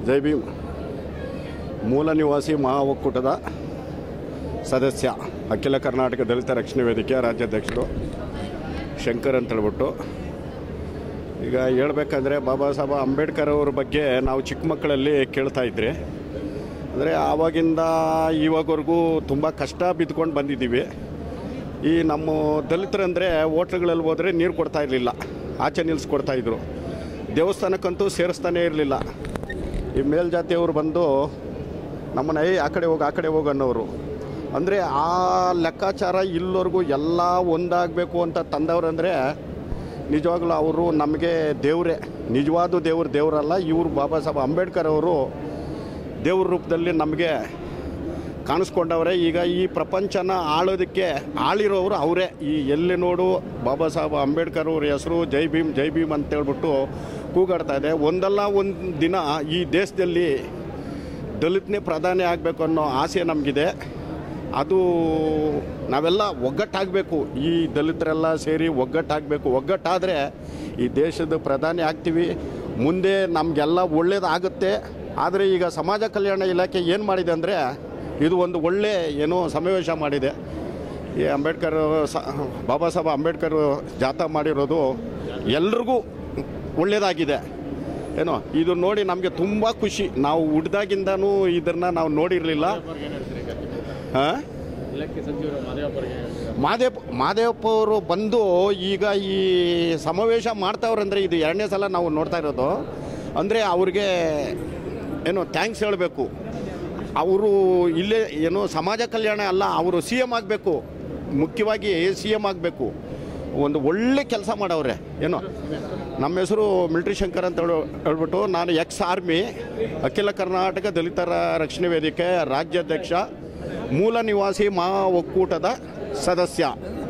ಜೈ ಭೀಮ್ ಮೂಲ ನಿವಾಸಿ ಮಹಾ ಒಕ್ಕೂಟದ ಸದಸ್ಯ ಅಖಿಲ ಕರ್ನಾಟಕ ದಲಿತ ರಕ್ಷಣೆ ವೇದಿಕೆಯ ರಾಜ್ಯಾಧ್ಯಕ್ಷರು ಶಂಕರ್ ಅಂತ ಹೇಳ್ಬಿಟ್ಟು ಈಗ ಹೇಳ್ಬೇಕಂದ್ರೆ ಬಾಬಾ ಸಾಹೇಬ್ ಅಂಬೇಡ್ಕರ್ ಅವ್ರ ಬಗ್ಗೆ ನಾವು ಚಿಕ್ಕ ಮಕ್ಕಳಲ್ಲಿ ಕೇಳ್ತಾ ಇದ್ರಿ ಅಂದರೆ ಆವಾಗಿಂದ ಇವಾಗವರೆಗೂ ತುಂಬ ಕಷ್ಟ ಬಿದ್ದುಕೊಂಡು ಬಂದಿದ್ದೀವಿ ಈ ನಮ್ಮ ದಲಿತರಂದರೆ ಹೋಟ್ಲ್ಗಳಲ್ಲಿ ಹೋದರೆ ನೀರು ಕೊಡ್ತಾ ಇರಲಿಲ್ಲ ಆಚೆ ನಿಲ್ಲಿಸ್ಕೊಡ್ತಾ ಇದ್ರು ದೇವಸ್ಥಾನಕ್ಕಂತೂ ಸೇರಿಸ್ತಾನೇ ಇರಲಿಲ್ಲ ಈ ಮೇಲ್ಜಾತಿಯವರು ಬಂದು ನಮ್ಮನ್ನ ಏ ಆ ಕಡೆ ಹೋಗಿ ಆ ಕಡೆ ಹೋಗಿ ಅನ್ನೋರು ಅಂದರೆ ಆ ಲೆಕ್ಕಾಚಾರ ಇಲ್ಲವರೆಗೂ ಎಲ್ಲ ಒಂದಾಗಬೇಕು ಅಂತ ತಂದವರಂದರೆ ನಿಜವಾಗ್ಲೂ ಅವರು ನಮಗೆ ದೇವರೇ ನಿಜವಾದ ದೇವ್ರು ದೇವರಲ್ಲ ಇವರು ಬಾಬಾ ಸಾಹೇಬ್ ಅಂಬೇಡ್ಕರ್ ಅವರು ದೇವ್ರ ರೂಪದಲ್ಲಿ ನಮಗೆ ಕಾಣಿಸ್ಕೊಂಡವ್ರೆ ಈಗ ಈ ಪ್ರಪಂಚನ ಆಳೋದಕ್ಕೆ ಆಳಿರೋರು ಅವರೇ ಈ ಎಲ್ಲಿ ನೋಡು ಬಾಬಾ ಸಾಹೇಬ್ ಅಂಬೇಡ್ಕರ್ ಅವ್ರ ಹೆಸರು ಜೈ ಭೀಮ್ ಜೈ ಭೀಮ್ ಅಂತ ಹೇಳ್ಬಿಟ್ಟು ಕೂಗಾಡ್ತಾ ಇದೆ ಒಂದಲ್ಲ ಒಂದು ದಿನ ಈ ದೇಶದಲ್ಲಿ ದಲಿತನೇ ಪ್ರಧಾನಿ ಆಗಬೇಕು ಅನ್ನೋ ಆಸೆ ನಮಗಿದೆ ಅದು ನಾವೆಲ್ಲ ಒಗ್ಗಟ್ಟಾಗಬೇಕು ಈ ದಲಿತರೆಲ್ಲ ಸೇರಿ ಒಗ್ಗಟ್ಟಾಗಬೇಕು ಒಗ್ಗಟ್ಟಾದರೆ ಈ ದೇಶದ ಪ್ರಧಾನಿ ಆಗ್ತೀವಿ ಮುಂದೆ ನಮಗೆಲ್ಲ ಒಳ್ಳೇದಾಗುತ್ತೆ ಆದರೆ ಈಗ ಸಮಾಜ ಕಲ್ಯಾಣ ಇಲಾಖೆ ಏನು ಮಾಡಿದೆ ಅಂದರೆ ಇದು ಒಂದು ಒಳ್ಳೆ ಏನೋ ಸಮಾವೇಶ ಮಾಡಿದೆ ಈ ಅಂಬೇಡ್ಕರ್ ಸ ಬಾಬಾ ಸಾಹೇಬ್ ಅಂಬೇಡ್ಕರ್ ಜಾಥಾ ಮಾಡಿರೋದು ಎಲ್ರಿಗೂ ಒಳ್ಳೆಯದಾಗಿದೆ ಏನೋ ಇದು ನೋಡಿ ನಮಗೆ ತುಂಬ ಖುಷಿ ನಾವು ಹುಡ್ದಾಗಿಂದನೂ ಇದನ್ನು ನಾವು ನೋಡಿರಲಿಲ್ಲ ಹಾಂ ಇಲಾಖೆ ಸಚಿವರು ಮಾದೇವಪ್ಪರಿಗೆ ಮಾದೇವ್ ಮಾದೇವಪ್ಪ ಅವರು ಬಂದು ಈಗ ಈ ಸಮಾವೇಶ ಮಾಡ್ತಾವ್ರಂದ್ರೆ ಇದು ಎರಡನೇ ಸಲ ನಾವು ನೋಡ್ತಾ ಇರೋದು ಅಂದರೆ ಅವ್ರಿಗೆ ಏನು ಥ್ಯಾಂಕ್ಸ್ ಹೇಳಬೇಕು ಅವರು ಇಲ್ಲೇ ಏನು ಸಮಾಜ ಕಲ್ಯಾಣ ಅಲ್ಲ ಅವರು ಸಿ ಎಮ್ ಆಗಬೇಕು ಮುಖ್ಯವಾಗಿ ಸಿ ಎಮ್ ಆಗಬೇಕು ಒಂದು ಒಳ್ಳೆ ಕೆಲಸ ಮಾಡವ್ರೆ ಏನು ನಮ್ಮ ಹೆಸರು ಮಿಲ್ಟ್ರಿ ಶಂಕರ್ ಅಂತ ಹೇಳು ಹೇಳ್ಬಿಟ್ಟು ನಾನು ಎಕ್ಸ್ ಆರ್ಮಿ ಅಖಿಲ ಕರ್ನಾಟಕ ದಲಿತರ ರಕ್ಷಣೆ ವೇದಿಕೆ ರಾಜ್ಯಾಧ್ಯಕ್ಷ ಮೂಲ ನಿವಾಸಿ ಮಹಾ ಒಕ್ಕೂಟದ ಸದಸ್ಯ